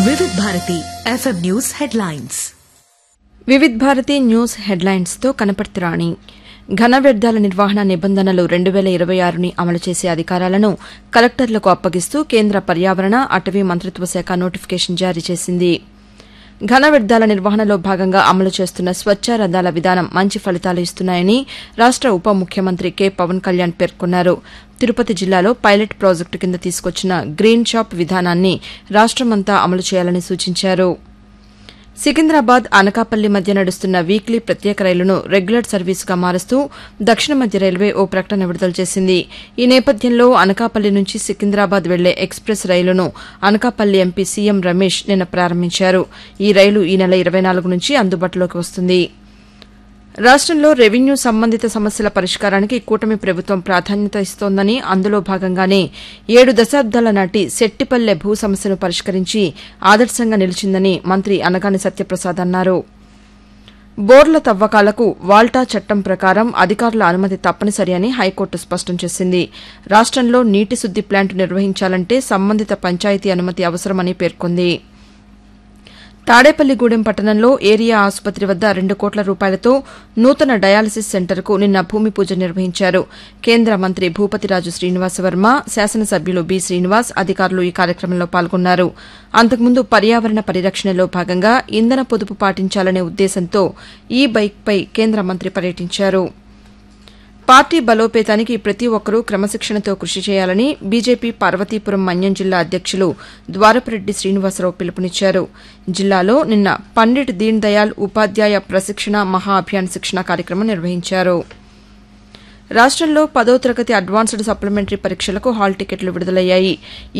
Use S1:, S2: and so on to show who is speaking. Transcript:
S1: వివిధ Bharati FM news headlines
S2: Vividh Bharati news హెడ్లైన్స్తో కనపర్తిరాణి ఘన వ్యర్థాల నిర్వహణ నిబంధనలు రెండు వేల ఇరవై ఆరుని అమలు చేసే అధికారాలను కలెక్టర్లకు అప్పగిస్తూ కేంద్ర పర్యావరణ అటవీ మంత్రిత్వ శాఖ నోటిఫికేషన్ జారీ చేసింది ఘన వ్యర్థాల నిర్వహణలో భాగంగా అమలు చేస్తున్న స్వచ్ఛ రథాల విధానం మంచి ఫలితాలు ఇస్తున్నాయని రాష్ట ఉప ముఖ్యమంత్రి కె పవన్ కళ్యాణ్ పేర్కొన్నారు తిరుపతి జిల్లాలో పైలట్ ప్రాజెక్టు కింద తీసుకొచ్చిన గ్రీన్ షాప్ విధానాన్ని రాష్టమంతా అమలు చేయాలని సూచించారు సికింద్రాబాద్ అనకాపల్లి మధ్య నడుస్తున్న వీక్లీ ప్రత్యేక రైలును రెగ్యులర్ సర్వీసుగా మారుస్తూ దక్షిణ మధ్య రైల్వే ఓ ప్రకటన విడుదల చేసింది ఈ నేపథ్యంలో అనకాపల్లి నుంచి సికింద్రాబాద్ వెళ్లే ఎక్స్ప్రెస్ రైలును అనకాపల్లి ఎంపీ సీఎం రమేష్ నిన్న ప్రారంభించారు ఈ రైలు ఈ నెల ఇరవై నాలుగు నుంచి అందుబాటులోకి వస్తుంది రాష్టంలో రెవెన్యూ సంబంధిత సమస్యల పరిష్కారానికి కూటమి ప్రభుత్వం ప్రాధాన్యత ఇస్తోందని అందులో భాగంగానే ఏడు దశాబ్దాల నాటి సెట్టిపల్లె భూ సమస్యను పరిష్కరించి ఆదర్శంగా నిలిచిందని మంత్రి అనగాని సత్యప్రసాద్ అన్నారు బోర్ల తవ్వకాలకు వాల్టా చట్టం ప్రకారం అధికారుల అనుమతి తప్పనిసరి అని హైకోర్టు స్పష్టం చేసింది రాష్టంలో నీటి శుద్ది ప్లాంటు నిర్వహించాలంటే సంబంధిత పంచాయతీ అనుమతి అవసరమని పేర్కొంది తాడేపల్లిగూడెం పట్టణంలో ఏరియా ఆసుపత్రి వద్ద రెండు కోట్ల రూపాయలతో నూతన డయాలసిస్ సెంటర్కు నిన్న భూమి పూజ నిర్వహించారు కేంద్ర మంత్రి భూపతిరాజు శ్రీనివాసవర్మ శాసనసభ్యులు బి శ్రీనివాస్ అధికారులు ఈ కార్యక్రమంలో పాల్గొన్నారు అంతకుముందు పర్యావరణ పరిరక్షణలో భాగంగా ఇంధన పొదుపు పాటించాలనే ఉద్దేశంతో ఈ బైక్పై కేంద్ర మంత్రి పర్యటించారు పార్టీ బలోపేతానికి ప్రతి ఒక్కరూ క్రమశిక్షణతో కృషి చేయాలని బీజేపీ పార్వతీపురం మన్యం జిల్లా అధ్యక్షులు ద్వారపురెడ్డి శ్రీనివాసరావు పిలుపునిచ్చారు జిల్లాలో నిన్న పండిట్ దీన్ దయాళ్ ఉపాధ్యాయ ప్రశిక్షణ మహా అభియాన్ శిక్షణ కార్యక్రమం నిర్వహించారు రాష్టంలో పదో తరగతి అడ్వాన్స్డ్ సప్లిమెంటరీ పరీక్షలకు హాల్ టికెట్లు విడుదలయ్యాయి